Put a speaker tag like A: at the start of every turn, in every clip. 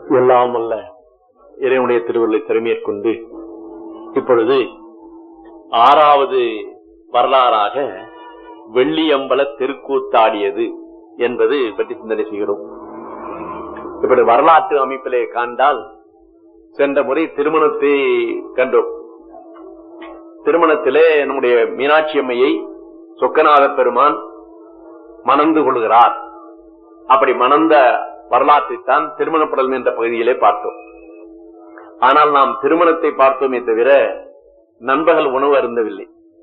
A: எல்லாம் அல்ல இறைவனுடைய திருவள்ளுவை திறமையேற்கொண்டு இப்பொழுது ஆறாவது வரலாறாக வெள்ளியம்பல திருக்கூத்தாடியது என்பது பற்றி சிந்தனை செய்கிறோம் இப்படி வரலாற்று அமைப்பிலே காண்டால் சென்ற முறை திருமணத்தை கண்டோம் திருமணத்திலே நம்முடைய மீனாட்சி அம்மையை சொக்கநாத பெருமான் மணந்து கொள்கிறார் அப்படி மணந்த வரலாற்றைத்தான் திருமணப்படல் என்ற பகுதியிலே பார்த்தோம் ஆனால் நாம் திருமணத்தை பார்த்தோமே தவிர நண்பகல் உணவு அருந்தவில்லை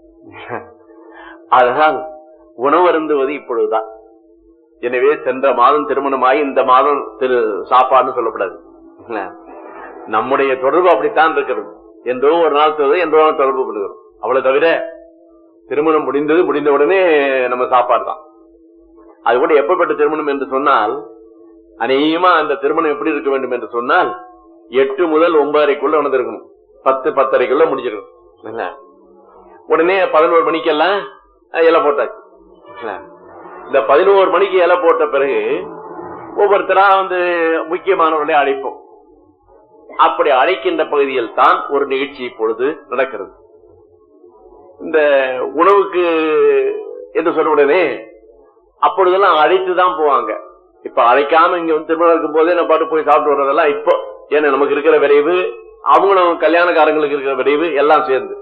A: அதனால் உணவு அருந்துவது இப்பொழுதுதான் எனவே சென்ற மாதம் திருமணமாகி இந்த மாதம் திரு சாப்பாடுன்னு சொல்லப்படாது இல்ல? நம்முடைய தொடர்பு அப்படித்தான் இருக்கிறது என்றோ ஒரு நாள் தொடர்பு என்றோ ஒரு நாள் தொடர்பு கொள்கிறோம் அவ்வளவு தவிர திருமணம் முடிந்தது முடிந்த உடனே நம்ம சாப்பாடு தான் அது கூட எப்பப்பட்ட திருமணம் என்று சொன்னால் அநேகமா அந்த திருமணம் எப்படி இருக்க வேண்டும் என்று சொன்னால் எட்டு முதல் ஒன்பதரைக்குள்ள நடந்திருக்கணும் பத்து பத்தரைக்குள்ள முடிஞ்சிருக்கணும் இல்ல? உடனே பதினோரு மணிக்கெல்லாம் அஹ், இலை போட்டாச்சு இல்ல? இந்த பதினோரு மணிக்கு இலை போட்ட பிறகு ஒவ்வொருத்தரா வந்து முக்கியமானவர்களை அழைப்போம் அப்படி அழைக்கின்ற பகுதியில் தான் ஒரு நிகழ்ச்சி இப்பொழுது நடக்கிறது இந்த உணவுக்கு என்று சொன்ன உடனே அப்பொழுதெல்லாம் அழைத்து தான் போவாங்க இப்ப அழைக்காம இங்க வந்து திருமணம் இருக்கும் போதே நம்ம பாட்டு போய் சாப்பிட்டு வர்றதெல்லாம் இப்போ ஏன்னா நமக்கு இருக்கிற விரைவு அவங்களும் கல்யாணக்காரங்களுக்கு இருக்கிற விரைவு எல்லாம் சேர்ந்து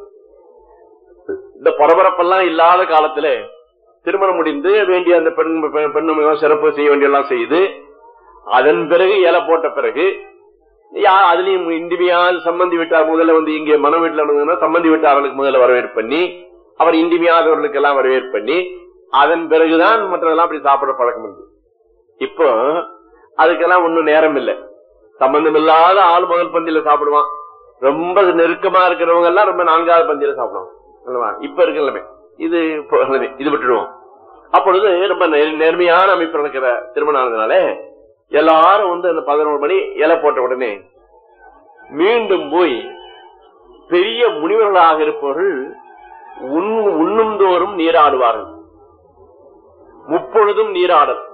A: இந்த பரபரப்பெல்லாம் இல்லாத காலத்துல திருமணம் முடிந்து வேண்டிய அந்த பெண் பெண் பெண்ணுமையோ சிறப்பு செய்ய வேண்டியெல்லாம் செய்து அதன் பிறகு இலை போட்ட பிறகு யா- அதுலயும் இந்திமையால் சம்பந்தி விட்டார் முதல்ல வந்து இங்கே மன வீட்டுல நடந்ததுன்னா சம்பந்தி விட்டார்களுக்கு முதல்ல வரவேற்பு பண்ணி அவர் இந்திமையாதவர்களுக்கு எல்லாம் வரவேற்பு பண்ணி அதன் பிறகுதான் மற்றதெல்லாம் அப்படி சாப்பிட பழக்கம் இருக்கு இப்போ அதுக்கெல்லாம் ஒண்ணும் நேரம் இல்லை சம்பந்தம் இல்லாத ஆள் முதல் பந்தியில சாப்பிடுவான் ரொம்ப நெருக்கமா இருக்கிறவங்க எல்லாம் ரொம்ப நான்காவது பந்தியில சாப்பிடுவாங்க அல்லவா? இப்ப இருக்கு நிலைமை இது இப்போ நிலைமை. இது விட்டுடுவோம் அப்பொழுது ரொம்ப நே- நேர்மையான அமைப்பு நடக்கிற திருமணம் ஆனதுனால எல்லாரும் வந்து அந்த பதினோரு மணி இலை போட்ட உடனே மீண்டும் போய் பெரிய முனிவர்களாக இருப்பவர்கள் உண்- உண்ணும் தோறும் நீராடுவார்கள் முப்பொழுதும் நீராடல்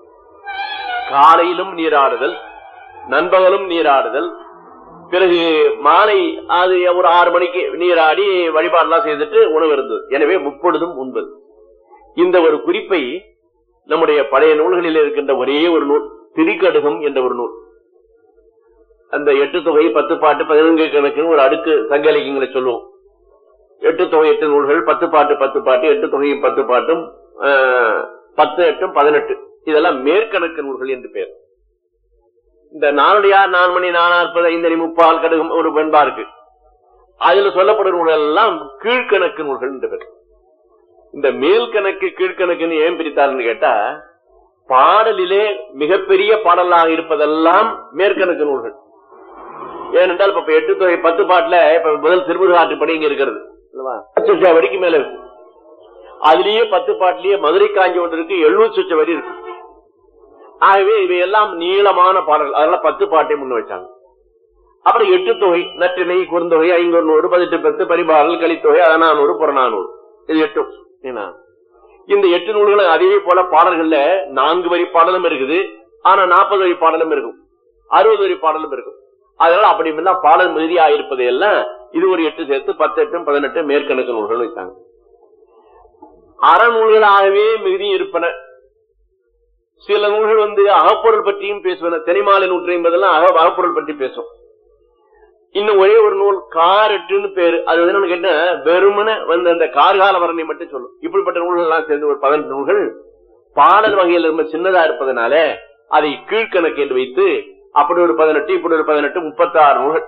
A: காலையிலும் நீராடுதல் நண்பகலும் நீராடுதல் பிறகு மாலை அது ஒரு ஆறு மணிக்கு நீராடி வழிபாடெல்லாம் செய்துட்டு உணவு இருந்தது எனவே முப்பொழுதும் உண்பது இந்த ஒரு குறிப்பை நம்முடைய பழைய நூல்களில் இருக்கின்ற ஒரே ஒரு நூல் திரிகடுகம் என்ற ஒரு நூல் அந்த எட்டு தொகை பத்து பாட்டு பதினொன்று கணக்குன்னு ஒரு அடுக்கு சங்க இலக்கியங்களை சொல்லுவோம் எட்டு தொகை எட்டு நூல்கள் பத்து பாட்டு பத்து பாட்டு எட்டு தொகையும் பத்து பாட்டும் ஆஹ், பத்து எட்டும் பதினெட்டு இதெல்லாம் மேற்கணக்கு நூல்கள் என்று பெயர் இந்த நானுடையார் நான்மணி நானாற்பது ஐந்தணி முப்பால் கடுகம் ஒரு வெண்பா இருக்கு அதுல சொல்லப்படும் நூல்கள் எல்லாம் கீழ்கணக்கு நூல்கள் என்று பெயர் இந்த மேல் கணக்கு கீழ்கணக்குன்னு ஏன் பிரித்தாருன்னு கேட்டா பாடலிலே மிகப்பெரிய பாடலாக இருப்பதெல்லாம் மேற்கணக்கு நூல்கள் ஏனென்றால் இப்ப எட்டு தொகை பத்து பாட்டுல இப்ப முதல் திருமுருகாற்று படி இங்க இருக்கிறது அல்லவா? சொச்ச வரிக்கு மேல இருக்கு அதுலயே பத்து பாட்டுலயே மதுரை காஞ்சி ஒன்று இருக்கு எழுநூறு சொச்ச வரி இருக்கு ஆகவே இவையெல்லாம் நீளமான பாடல்கள் அதனால பத்து பாட்டை முன்ன வச்சாங்க அப்புறம் எட்டு தொகை நற்றிணை குறுந்தொகை ஐங்கூறு பதினெட்டு பத்து பரிபாடல் கலித்தொகை அதனானூறு புறநானூறு இது எட்டும் என்ன? இந்த எட்டு நூல்களும் அதே போல பாடல்கள்ல நான்கு வரி பாடலும் இருக்குது ஆனா நாற்பது வரி பாடலும் இருக்கும் அறுபது வரி பாடலும் இருக்கும் அதனால அப்படி எல்லாம் பாடல் மிகுதியா இருப்பதை எல்லாம் இது ஒரு எட்டு சேர்த்து பத்து எட்டும் பதினெட்டு மேற்கணக்கு நூல்கள் வைத்தாங்க அறநூல்களாகவே மிகுதி இருப்பன சில நூல்கள் வந்து அகப்பொருள் பற்றியும் பேசுவன தெனிமாலை நூற்று என்பதெல்லாம் அக அகப்பொருள் பற்றி பேசும் இன்னும் ஒரே ஒரு நூல் காரெட்டுன்னு பேரு அது வந்து என்னன்னு கேட்டா வெறுமன வந்து அந்த கார்கால வரணை மட்டும் சொல்லும் இப்படிப்பட்ட நூல்கள் எல்லாம் சேர்ந்து ஒரு பதினெட்டு நூல்கள் பாடல் வகையில் ரொம்ப சின்னதா இருப்பதனால அதை கீழ்கணக்கு என்று வைத்து அப்படி ஒரு பதினெட்டு இப்படி ஒரு பதினெட்டு முப்பத்தாறு நூல்கள்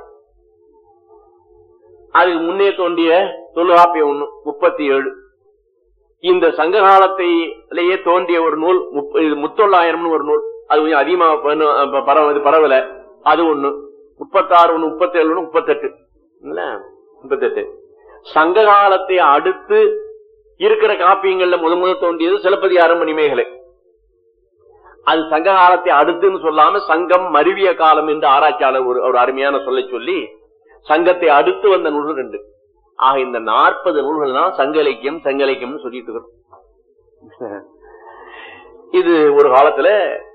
A: அதுக்கு முன்னே தோண்டிய தொல்காப்பியம் ஒண்ணு முப்பத்தி ஏழு இந்த சங்க காலத்திலேயே தோன்றிய ஒரு நூல் முப்ப- இது முத்தொள்ளாயிரம்னு ஒரு நூல் அது கொஞ்சம் அதிகமா பரவ- ப- பரவ- இது பரவல அது ஒண்ணு முப்பத்தாறு ஒண்ணு முப்பத்தி ஏழு ஒண்ணு முப்பத்தெட்டு இல்ல? முப்பத்தெட்டு சங்க காலத்தை அடுத்து இருக்கிற காப்பியங்கள்ல முத முதல் தோன்றியது சிலப்பதிகாரம் மணிமேகலை அது சங்க காலத்தை அடுத்துன்னு சொல்லாம சங்கம் மருவிய காலம் என்று ஆராய்ச்சியாளர் ஒரு ஒரு அருமையான சொல்லை சொல்லி சங்கத்தை அடுத்து வந்த நூல்கள் ரெண்டு ஆக இந்த நாற்பது நூல்கள் தான் சங்க இலக்கியம் சங்க இலக்கியம்னு சொல்லிட்டு இருக்கிறோம் இது ஒரு காலத்துல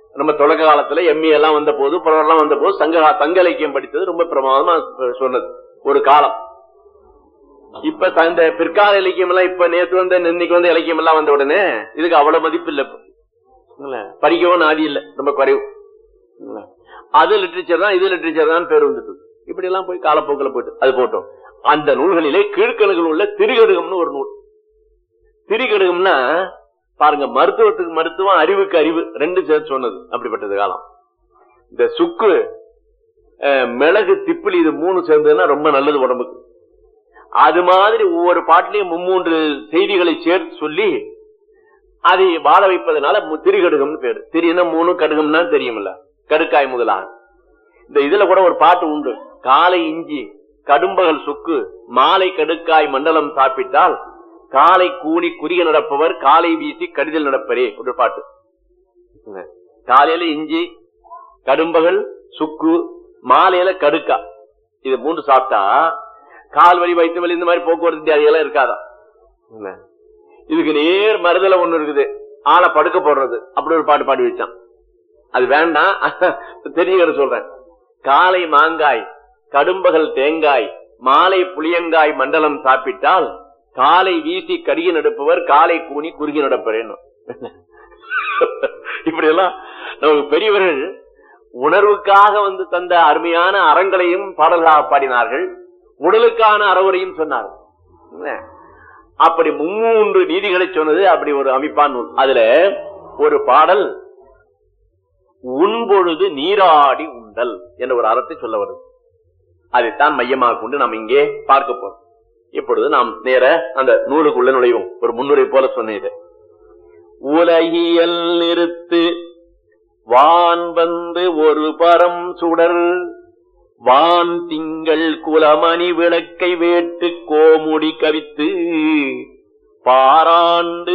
A: நம்ம தொடக்க காலத்துல எம்ஏ எல்லாம் வந்த போது புலவரெல்லாம் வந்த போது சங்க சங்க இலக்கியம் படித்தது ரொம்ப பிரமாதமா சொன்னது ஒரு காலம் இப்ப த- இந்த பிற்கால இலக்கியம் எல்லாம் இப்ப நேத்து வந்த இன்னைக்கு வந்த இலக்கியம் எல்லாம் வந்த உடனே இதுக்கு அவ்வளவு மதிப்பு இல்ல இப்ப. இல்ல, படிக்கவும் நாதி இல்ல ரொம்ப குறைவு இல்ல. அது லிட்டரேச்சர் தான் இது லிட்டரேச்சர் தான் பேர் வந்துட்டு இப்படி எல்லாம் போய் காலப்போக்கில் போயிட்டு அது போட்டோம் அந்த நூல்களிலே கீழ்கணக்கில் உள்ள திருகடுகம்னு ஒரு நூல் திரிகடுகம்னா பாருங்க மருத்துவத்துக்கு மருத்துவம் அறிவுக்கு அறிவு ரெண்டு சேர்த்து சொன்னது அப்படிப்பட்டது காலம் இந்த சுக்கு அஹ், மிளகு திப்பிலி இது மூணு சேர்ந்ததுன்னா ரொம்ப நல்லது உடம்புக்கு அது மாதிரி ஒவ்வொரு பாட்டிலையும் மும்மூன்று செய்திகளை சேர்த்து சொல்லி அதை வாழ வைப்பதனால மு- திரிகடுகம்னு பேரு திரினா மூணு கடுகம்னா தெரியுமில்ல கடுக்காய் முதலாக இந்த இதுல கூட ஒரு பாட்டு உண்டு காலை இஞ்சி கடும்பகல் சுக்கு மாலை கடுக்காய் மண்டலம் சாப்பிட்டால் காலை கூணி குறுக நடப்பவர் காலை வீசி கடிதல் நடப்பரே ஒரு பாட்டு காலையில இஞ்சி கடும்பகல் சுக்கு மாலையில கடுக்கா இது மூன்று சாப்பிட்டா கால் வலி வயிற்று வலி இந்த மாதிரி போக்குவரத்து வியாதிகள்லாம் இருக்காதான் என்ன? இதுக்கு நேர் மருதல ஒண்ணு இருக்குது ஆளை படுக்க போடுறது அப்படி ஒரு பாட்டு பாடி வச்சான் அது வேண்டாம் தெரியுங்க சொல்றேன் காலை மாங்காய் கடும்பகல் தேங்காய் மாலை புளியங்காய் மண்டலம் சாப்பிட்டால் காலை வீசி கடிய நடப்பவர் காலை கூனி குறுகி நடப்பறேன்னு இப்படி எல்லாம் நமக்கு பெரியவர்கள் உணர்வுக்காக வந்து தந்த அருமையான அறங்களையும் பாடல்களாக பாடினார்கள் உடலுக்கான அறவுரையும் சொன்னார்கள் என்ன? அப்படி மும்மூன்று நீதிகளை சொன்னது அப்படி ஒரு அமைப்பான் நூல் அதுல ஒரு பாடல் உண்பொழுது நீராடி உண்டல் என்ற ஒரு அறத்தை சொல்ல வருது அதைத்தான் மையமாக கொண்டு நாம் இங்கே பார்க்க போறோம் இப்பொழுது நாம் நேர அந்த நூலுக்குள்ள நுழைவோம் ஒரு முன்னுரை போல சொன்னது உலகியல் நிறுத்து வான் வந்து ஒரு பரம் சுடர் வான் திங்கள் குலமணி விளக்கை வேட்டு கோமுடி கவித்து பாராண்டு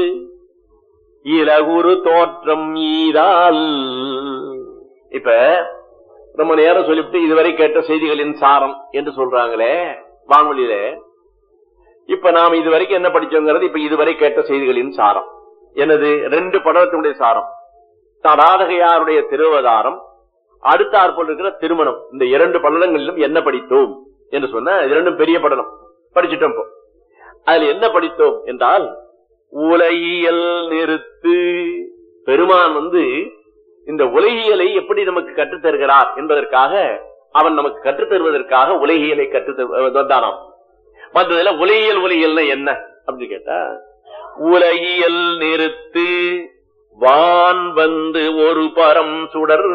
A: இலகுரு தோற்றம் ஈரால் இப்ப ரொம்ப நேரம் சொல்லிவிட்டு இதுவரை கேட்ட செய்திகளின் சாரம் என்று சொல்றாங்களே வானொலியில இப்ப நாம் இதுவரைக்கும் என்ன படிச்சோங்கிறது இப்ப இதுவரை கேட்ட செய்திகளின் சாரம் எனது ரெண்டு படத்தினுடைய சாரம் தடாதகையாருடைய திருவதாரம் அடுத்த ஆற்போல் இருக்கிற திருமணம் இந்த இரண்டு படலங்களிலும் என்ன படித்தோம் என்று சொன்ன இது ரெண்டும் பெரிய படலம் படிச்சுட்டோம் இப்போ அதுல என்ன படித்தோம் என்றால் உலகியல் நிறுத்து பெருமான் வந்து இந்த உலகியலை எப்படி நமக்கு கற்றுத் தருகிறார் என்பதற்காக அவன் நமக்கு கற்றுத் தருவதற்காக உலகியலை கற்றுத் தரு- வந்தானாம் வந்ததுல உலகியல் உலகியல்னா என்ன அப்படின்னு கேட்டா உலகியல் நிறுத்து வான் வந்து ஒரு பரம் சுடர்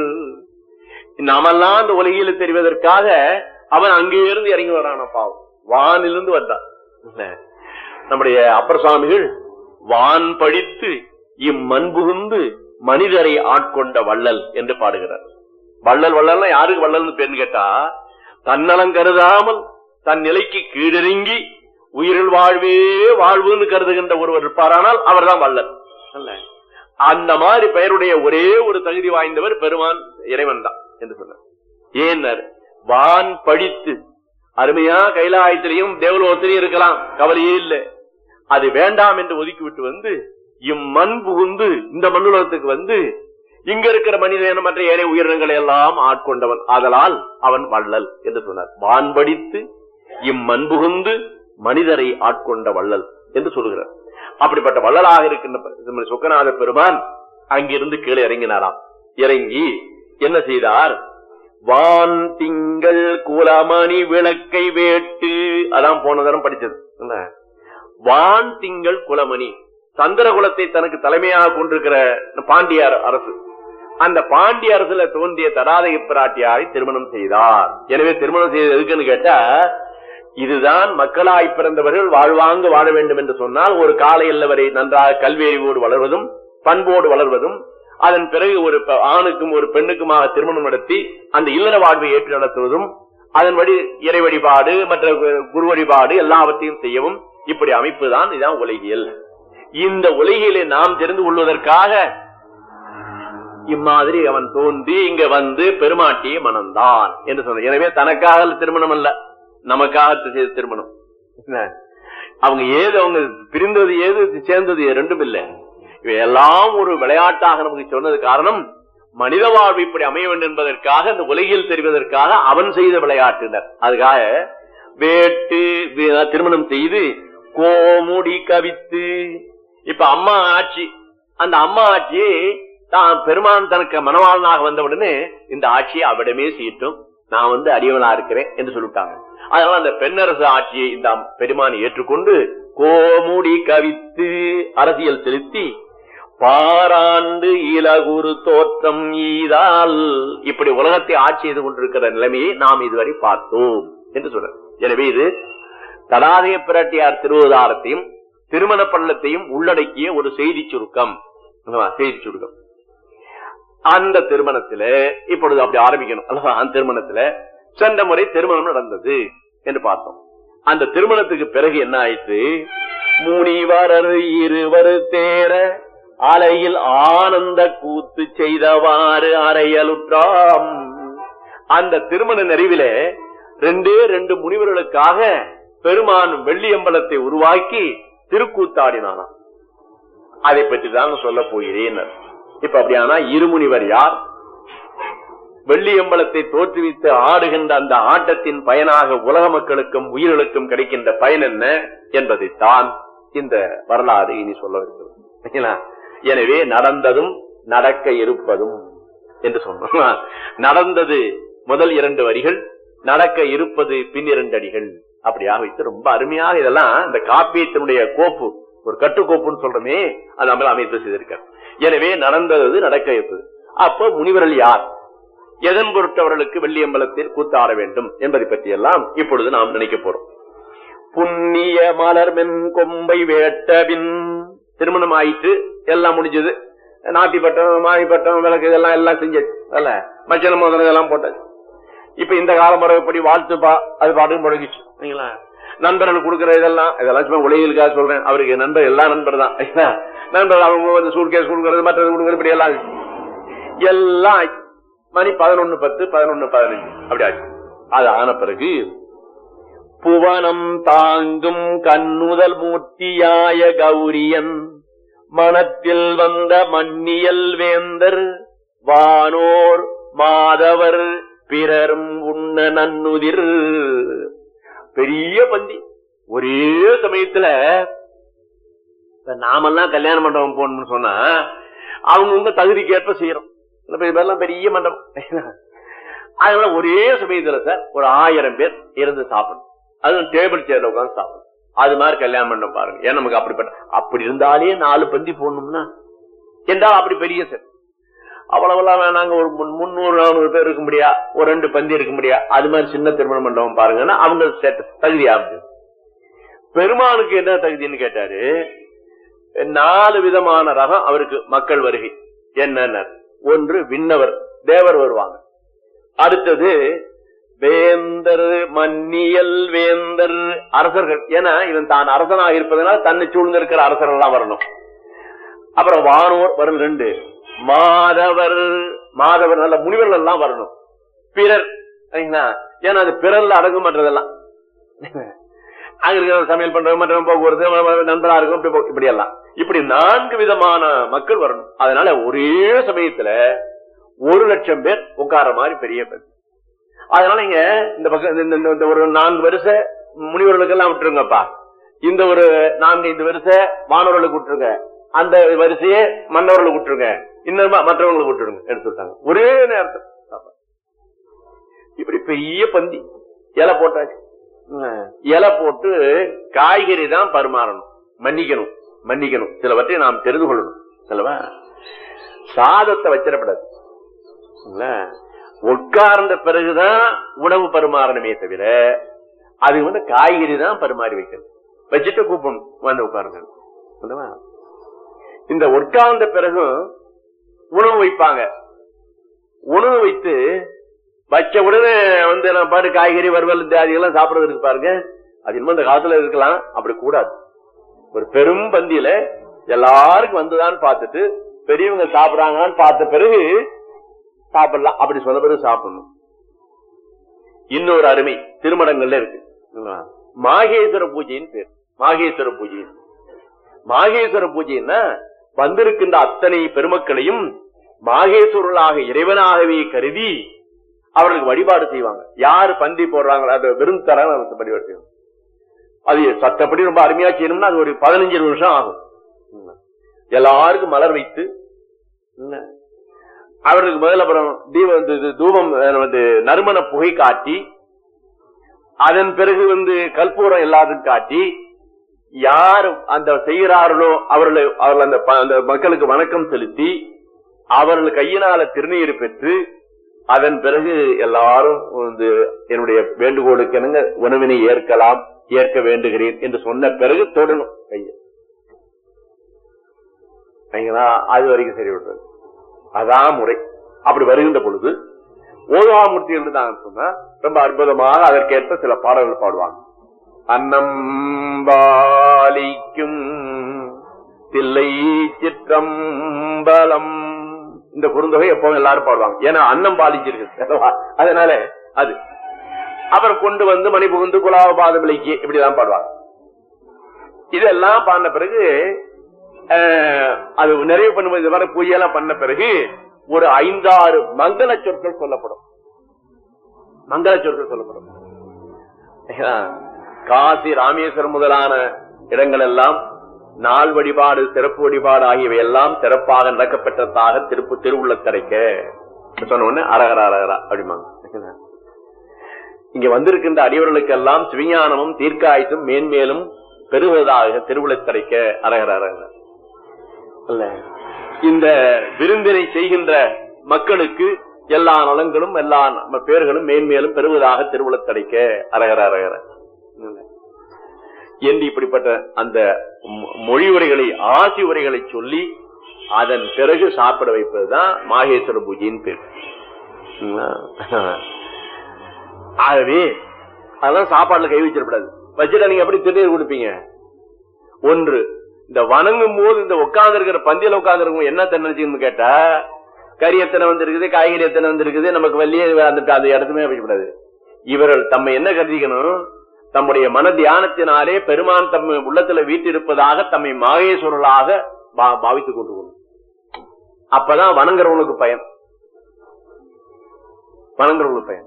A: நாமெல்லாம் அந்த உலகியல தெரிவதற்காக அவன் அங்கே இருந்து இறங்கி வரான பாவம் வானிலிருந்து வந்தான் இல்ல. நம்முடைய அப்பர் சுவாமிகள் வான் படித்து இம்மண் புகுந்து மனிதரை ஆட்கொண்ட வள்ளல் என்று பாடுகிறார் வள்ளல் வள்ளல்னா யாருக்கு வள்ளல்னு பேர்னு கேட்டா தன்னலம் கருதாமல் தன் நிலைக்கு கீழிறங்கி உயிரில் வாழ்வே வாழ்வுன்னு கருதுகின்ற ஒருவர் இருப்பாரானால் அவர்தான் வள்ளல் அல்ல அந்த மாதிரி பெயருடைய ஒரே ஒரு தகுதி வாய்ந்தவர் பெருமான் இறைவன் தான் என்று சொன்னார் ஏனர் வான் படித்து அருமையா கைலாயத்திலையும் தேவலோகத்திலையும் இருக்கலாம் கவலையே இல்லை அது வேண்டாம் என்று ஒதுக்கிவிட்டு வந்து இம்மண் புகுந்து இந்த மண்ணுலகத்துக்கு வந்து இங்க இருக்கிற மனிதன மற்ற ஏனைய உயிரினங்களை எல்லாம் ஆட்கொண்டவன் ஆதலால் அவன் வள்ளல் என்று சொன்னார் வான் படித்து இம்மண் புகுந்து மனிதரை ஆட்கொண்ட வள்ளல் என்று சொல்லுகிறார் அப்படிப்பட்ட வள்ளலாக இருக்கின்ற நம்முடைய சொக்கநாத பெருமான் அங்கிருந்து கீழே இறங்கினாராம் இறங்கி என்ன செய்தார் வான் திங்கள் குலமணி விளக்கை வேட்டு அதான் போன தரம் படிச்சது என்ன? வான் திங்கள் குலமணி சந்திர குலத்தை தனக்கு தலைமையாக கொண்டிருக்கிற பாண்டியார் அரசு அந்த பாண்டிய அரசுல தோன்றிய தடாதக பிராட்டியாரை திருமணம் செய்தார் எனவே திருமணம் செய்தது எதுக்குன்னு கேட்டா இதுதான் மக்களாய் பிறந்தவர்கள் வாழ்வாங்கு வாழ வேண்டும் என்று சொன்னால் ஒரு கால எல்லவரை நன்றாக கல்வி அறிவோடு வளர்வதும் பண்போடு வளர்வதும் அதன் பிறகு ஒரு பெ- ஆணுக்கும் ஒரு பெண்ணுக்குமாக திருமணம் நடத்தி அந்த இல்லற வாழ்வை ஏற்று நடத்துவதும் அதன் வழி இறை வழிபாடு மற்ற கு- குரு வழிபாடு எல்லாவற்றையும் செய்யவும் இப்படி அமைப்பு தான் இதுதான் உலகியல் இந்த உலகியலை நாம் தெரிந்து கொள்வதற்காக இம்மாதிரி அவன் தோன்றி இங்க வந்து பெருமாட்டியை மணந்தான் என்று சொன்னான் எனவே தனக்காக திருமணம் அல்ல நமக்காக செய்த திருமணம் என்ன? அவங்க ஏது அவங்க பிரிந்தது ஏது சேர்ந்தது ரெண்டும் இல்ல இவையெல்லாம் ஒரு விளையாட்டாக நமக்கு சொன்னது காரணம் மனித வாழ்வு இப்படி அமைய வேண்டும் என்பதற்காக அந்த உலகில் தெரிவதற்காக அவன் செய்த விளையாட்டினர் அதுக்காக வேட்டு வி- திருமணம் செய்து கோமுடி கவித்து இப்ப அம்மா ஆட்சி அந்த அம்மா ஆட்சி தான் பெருமான் தனக்கு மனவாளனாக வந்தவுடனே இந்த ஆட்சியை அவரிடமே செய்யட்டும் நான் வந்து அடியவனா இருக்கிறேன் என்று சொல்லிட்டாங்க அதனால அந்த பெண்ணரசு ஆட்சியை இந்த பெருமான் ஏற்றுக்கொண்டு கோமுடி கவித்து அரசியல் செலுத்தி பாராண்டு இலகுரு தோற்றம் ஈதால் இப்படி உலகத்தை ஆட்சி செய்து கொண்டிருக்கிற நிலைமையை நாம் இதுவரை பார்த்தோம் என்று சொல்ற எனவே இது தடாதய பிராட்டியார் திருவதாரத்தையும் திருமண பள்ளத்தையும் உள்ளடக்கிய ஒரு செய்தி சுருக்கம் அல்லவா? செய்தி சுருக்கம் அந்த திருமணத்துல இப்பொழுது அப்படி ஆரம்பிக்கணும் அல்லவா அந்த திருமணத்துல சென்ற முறை திருமணம் நடந்தது என்று பார்த்தோம் அந்த திருமணத்துக்கு பிறகு என்ன ஆயிற்று முனிவரர் இருவர் தேர அலையில் ஆனந்த கூத்து செய்தவாறு அறையலுற்றாம் அந்த திருமண நிறைவிலே ரெண்டே ரெண்டு முனிவர்களுக்காக பெருமான் வெள்ளியம்பலத்தை உருவாக்கி திருக்கூத்தாடினானாம் அதை பற்றி தான் சொல்ல போகிறேன் இப்ப அப்படியானா இருமுனிவர் யார் வெள்ளியம்பலத்தை தோற்றுவித்து ஆடுகின்ற அந்த ஆட்டத்தின் பயனாக உலக மக்களுக்கும் உயிர்களுக்கும் கிடைக்கின்ற பயன் என்ன என்பதைத்தான் இந்த வரலாறு இனி சொல்ல இருக்கிறது சரிங்களா? எனவே நடந்ததும் நடக்க இருப்பதும் என்று சொன்னோம் நடந்தது முதல் இரண்டு வரிகள் நடக்க இருப்பது பின் இரண்டு அடிகள் அப்படியாக வைத்து ரொம்ப அருமையாக இதெல்லாம் இந்த காப்பியத்தினுடைய கோப்பு ஒரு கட்டுக்கோப்புன்னு சொல்றோமே அது நம்ம அமைத்து செய்திருக்கார் எனவே நடந்தது நடக்க இருப்பது அப்போ முனிவர்கள் யார் எதன் பொருட்டு அவர்களுக்கு வெள்ளியம்பலத்தில் கூத்தாட வேண்டும் என்பதை பற்றி எல்லாம் இப்பொழுது நாம் நினைக்க போறோம் புண்ணிய மலர்மென் கொம்பை வேட்டபின் திருமணம் ஆயிற்று எல்லாம் முடிஞ்சது நாட்டி பட்டம் மாவி பட்டம் விளக்கு இதெல்லாம் எல்லாம் செஞ்சாச்சு அல்ல மச்சல மோதிரம் இதெல்லாம் போட்டாச்சு இப்ப இந்த கால முறைப்படி வாழ்த்து பா அது பாட்டுக்கு முழங்கிச்சு சரிங்களா நண்பர்கள் கொடுக்கிற இதெல்லாம் இதெல்லாம் சும்மா உலகிலுக்காக சொல்றேன் அவருக்கு நண்பர் எல்லா நண்பர் தான் சரிங்களா? நண்பர் அவங்க வந்து சூட்கேஸ் கொடுக்கறது மற்றது கொடுக்கறது இப்படி எல்லாம் எல்லாம் ஆச்சு. மணி பதினொன்னு பத்து பதினொன்னு பதினஞ்சு அப்படி ஆச்சு அது ஆன பிறகு புவனம் தாங்கும் கண்ணுதல் மூர்த்தியாய கௌரியன் மனத்தில் வந்த மன்னியல் வேந்தர் வானோர் மாதவர் பிறரும் உண்ண நன்னுதிர் பெரிய பந்தி ஒரே சமயத்துல இப்ப நாமெல்லாம் கல்யாண மண்டபம் போகணும்னு சொன்னா அவங்க உங்க தகுதிக்கு ஏற்ப செய்யறோம் இப்ப இதெல்லாம் பெரிய மண்டபம் அதனால ஒரே சமயத்துல சார் ஒரு ஆயிரம் பேர் இருந்து சாப்பிடணும் அதுவும் டேபிள் சேர்ல உட்காந்து சாப்பிடணும் அது மாதிரி கல்யாணம் மண்டபம் பாருங்க ஏன் நமக்கு அப்படிப்பட்ட அப்படி இருந்தாலே நாலு பந்தி போடணும்னா என்றால் அப்படி பெரிய சார் அவ்வளவெல்லாம் வேணாங்க ஒரு முன்- முந்நூறு நானூறு பேர் இருக்க முடியா ஒரு ரெண்டு பந்தி இருக்க முடியா அது மாதிரி சின்ன திருமண மண்டபம் பாருங்கன்னா அவங்க set- தகுதி ஆகுது பெருமானுக்கு என்ன தகுதின்னு கேட்டாரு நாலு விதமான ரகம் அவருக்கு மக்கள் வருகை என்னென்ன ஒன்று விண்ணவர் தேவர் வருவாங்க அடுத்தது வேந்தர் மன்னியல் வேந்தர் அரசர்கள் ஏன்னா இவன் தான் அரசனாக இருப்பதனால் தன்னை சூழ்ந்து இருக்கிற அரசர்கள் எல்லாம் வரணும் அப்புறம் வானோர் வரும் ரெண்டு மாதவர் மாதவர் நல்ல முனிவர்கள் எல்லாம் வரணும் பிறர் சரிங்களா ஏன்னா அது பிறர்ல அடங்கும் மற்றதெல்லாம் அங்க இருக்கிற சமையல் பண்றவங்க மற்றவங்க போக்குவரத்து நண்பரா இருக்கும் இப்படி போ- இப்படி எல்லாம் இப்படி நான்கு விதமான மக்கள் வரணும் அதனால ஒரே சமயத்துல ஒரு லட்சம் பேர் உட்கார மாதிரி பெரிய பேர் அதனால இங்க இந்த பக்கம் இந்த- இந்த- இந்த ஒரு நான்கு வருஷ முனிவர்களுக்கு எல்லாம் விட்டுருங்கப்பா இந்த ஒரு நான்கு ஐந்து வருஷ வானவர்களுக்கு விட்டுருங்க அந்த வரிசையே மன்னவர்களுக்கு விட்டுருங்க இன்னும் மற்றவங்களுக்கு விட்டுருங்க எடுத்து விட்டாங்க ஒரே நேரத்தில் இப்படி பெரிய பந்தி இலை போட்டாச்சு ம். இலை போட்டு காய்கறி தான் பரிமாறணும் மன்னிக்கணும் மன்னிக்கணும் சிலவற்றை நாம் தெரிந்து கொள்ளணும் சிலவா சாதத்தை வச்சிடப்படாது இல்ல? உட்கார்ந்த பிறகுதான் உணவு பரிமாறணுமே தவிர அது வந்து காய்கறி தான் பரிமாறி வைக்கணும் வச்சுட்டு கூப்பிடணும் வந்து உட்காருங்க அல்லவா? இந்த உட்கார்ந்த பிறகும் உணவு வைப்பாங்க உணவு வைத்து வச்ச உடனே வந்து நான் பாட்டு காய்கறி வறுவல் இந்த எல்லாம் சாப்பிடுறது இருக்கு பாருங்க அது இன்னும் இந்த காலத்துல இருக்கலாம் அப்படி கூடாது ஒரு பெரும் பந்தியில எல்லாருக்கும் வந்துதான் பார்த்துட்டு பெரியவங்க சாப்பிடுறாங்கன்னு பார்த்த பிறகு சாப்பிடலாம் அப்படி சொன்ன பிறகு சாப்பிடணும் இன்னொரு அருமை திருமணங்கள்ல இருக்கு மாகேஸ்வர பூஜைன்னு பேர் மாகேஸ்வர பூஜை மாகேஸ்வர பூஜைன்னா வந்திருக்கின்ற அத்தனை பெருமக்களையும் மாகேஸ்வரர்களாக இறைவனாகவே கருதி அவர்களுக்கு வழிபாடு செய்வாங்க யாரு பந்தி போடுறாங்களோ அது வெறும் தர வழிபாடு செய்வாங்க அது சட்டப்படி ரொம்ப அருமையா செய்யணும்னா அது ஒரு பதினஞ்சு நிமிஷம் ஆகும் எல்லாருக்கும் மலர் வைத்து என்ன, அவர்களுக்கு முதல்ல அப்புறம் தீபம் வந்து இது தூபம் அஹ், வந்து நறுமண புகை காட்டி அதன் பிறகு வந்து கற்பூரம் எல்லாத்துக்கும் காட்டி யார் அந்த செய்கிறார்களோ அவர்களை அவர்கள் அந்த ப- அந்த மக்களுக்கு வணக்கம் செலுத்தி அவர்கள் கையினால திருநீர் பெற்று அதன் பிறகு எல்லாரும் வந்து என்னுடைய வேண்டுகோளுக்கு என்னங்க உணவினை ஏற்கலாம் ஏற்க வேண்டுகிறேன் என்று சொன்ன பிறகு தொடணும் கையை சரிங்களா? அது வரைக்கும் சரி விடுறது அதான் முறை அப்படி வருகின்ற பொழுது ஓதுவாமூர்த்தி என்று நான் சொன்னா ரொம்ப அற்புதமாக அதற்கேற்ப சில பாடல்கள் பாடுவாங்க அன்னம்பாலிக்கும் தில்லை சிற்றம்பலம் இந்த குறுந்தொகை எப்பவும் எல்லாரும் பாடுவாங்க ஏன்னா அன்னம் பாலிச்சிருக்கு அல்லவா? அதனால அது அப்புறம் கொண்டு வந்து மணி புகுந்து குலாவ பாதமிலைக்கு இப்படிதான் பாடுவாங்க இதெல்லாம் பாடின பிறகு அஹ், அது நிறைவு பண்ணும்போது இது மாதிரி பூஜையெல்லாம் பண்ண பிறகு ஒரு ஐந்தாறு மங்கள சொற்கள் சொல்லப்படும் மங்கள சொற்கள் சொல்லப்படும் ஏன்னா, காசி ராமேஸ்வரம் முதலான இடங்கள் எல்லாம் நாள் வழிபாடு சிறப்பு வழிபாடு ஆகியவை எல்லாம் சிறப்பாக நடக்கப்பட்டதாக திருப்பு திருவுள்ளத்தரைக்க சொன்ன உடனே அரகர அரகரா அப்படிமாங்க இங்க வந்திருக்கின்ற அடியவர்களுக்கெல்லாம் சிவஞானமும் தீர்க்காயுசும் மேன்மேலும் பெறுவதாக திருவுளத்தரைக்க அரகர அரகர அல்ல இந்த விருந்தினை செய்கின்ற மக்களுக்கு எல்லா நலங்களும் எல்லா ந- பேர்களும் மேன்மேலும் பெறுவதாக திருவுளத்தடைக்க அரகர அரகர இல்ல. என்று இப்படிப்பட்ட அந்த மொ- மொழி உரைகளை ஆசி உரைகளை சொல்லி அதன் பிறகு சாப்பிட வைப்பதுதான் மாகேஸ்வர பூஜையின் பேர் சரிங்களா? ஆகவே அதெல்லாம் சாப்பாடுல கை வச்சிடக்கூடாது வச்சுட்டா நீங்க எப்படி திருநீர் கொடுப்பீங்க ஒன்று இந்த வணங்கும் போது இந்த உட்கார்ந்து இருக்கிற பந்தியில உட்கார்ந்து என்ன தன்னிச்சுன்னு கேட்டா கறி எத்தனை வந்திருக்குது காய்கறி எத்தனை வந்திருக்குது நமக்கு வெளியே அந்த அந்த இடத்துமே வைக்கக்கூடாது இவர்கள் தம்மை என்ன கருதிக்கணும் தம்முடைய மன தியானத்தினாலே பெருமான் தம் உள்ளத்துல வீட்டிருப்பதாக தம்மை மாகேஸ்வரர்களாக பா- பாவித்துக் கொண்டு அப்பதான் வணங்குறவங்களுக்கு பயன் வணங்குறவங்களுக்கு பயன்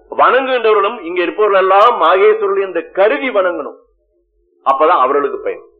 A: வணங்குகின்றவர்களும் இங்க இருப்பவர்கள் எல்லாம் மாகேஸ்வரர்கள் என்று கருதி வணங்கணும் அப்பதான் அவர்களுக்கு பயன்